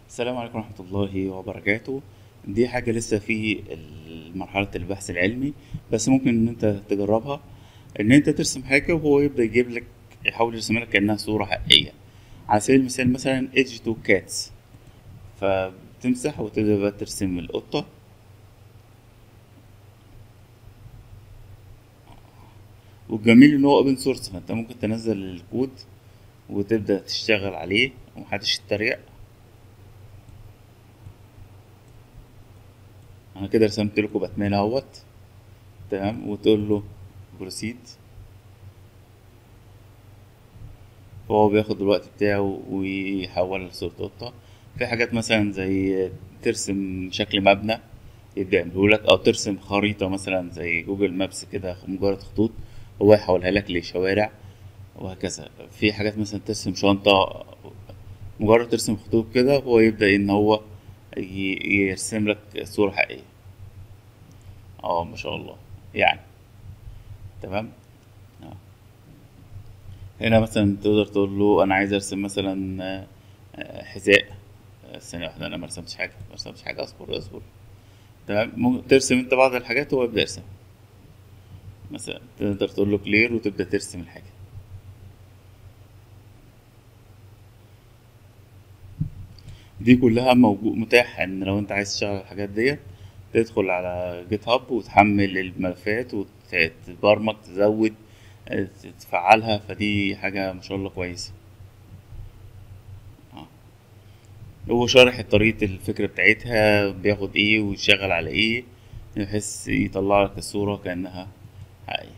السلام عليكم ورحمة الله وبركاته دي حاجة لسه في مرحلة البحث العلمي بس ممكن ان انت تجربها ان انت ترسم حاجة وهو يبدأ يجيب لك يحاول يرسم لك كأنها صورة حقيقية على سبيل المثال مثلا ايدج تو كاتس فبتمسح وتبدأ بقى ترسم القطة والجميل ان هو اوبن سورس فانت ممكن تنزل الكود وتبدأ تشتغل عليه ومحدش يتريق انا كده رسمت لكم باتمان اهوت تمام وتقول له بروسيد فهو بياخد الوقت بتاعه ويحول لصورة قطة في حاجات مثلا زي ترسم شكل مبنى يبدأ يعملهولك أو ترسم خريطة مثلا زي جوجل مابس كده مجرد خطوط هو يحولها لك لشوارع وهكذا في حاجات مثلا ترسم شنطة مجرد ترسم خطوط كده هو يبدأ إن هو ي- يرسم لك صورة حقيقية اه ما شاء الله يعني تمام آه. هنا مثلا تقدر تقول له انا عايز ارسم مثلا آه، آه، حذاء آه، ثانية واحدة انا ما رسمتش حاجة ما رسمتش حاجة اصبر اصبر تمام ممكن ترسم انت بعض الحاجات وهو يبدأ يرسم مثلا تقدر تقول له كلير وتبدأ ترسم الحاجة دي كلها موجود متاح ان لو انت عايز تشتغل الحاجات ديت تدخل على جيت هاب وتحمل الملفات وتبرمج تزود آه، تفعلها فدي حاجة ما شاء الله كويسة آه. هو شارح طريقة الفكرة بتاعتها بياخد ايه ويشتغل على ايه بحيث يطلع لك الصورة كأنها حقيقية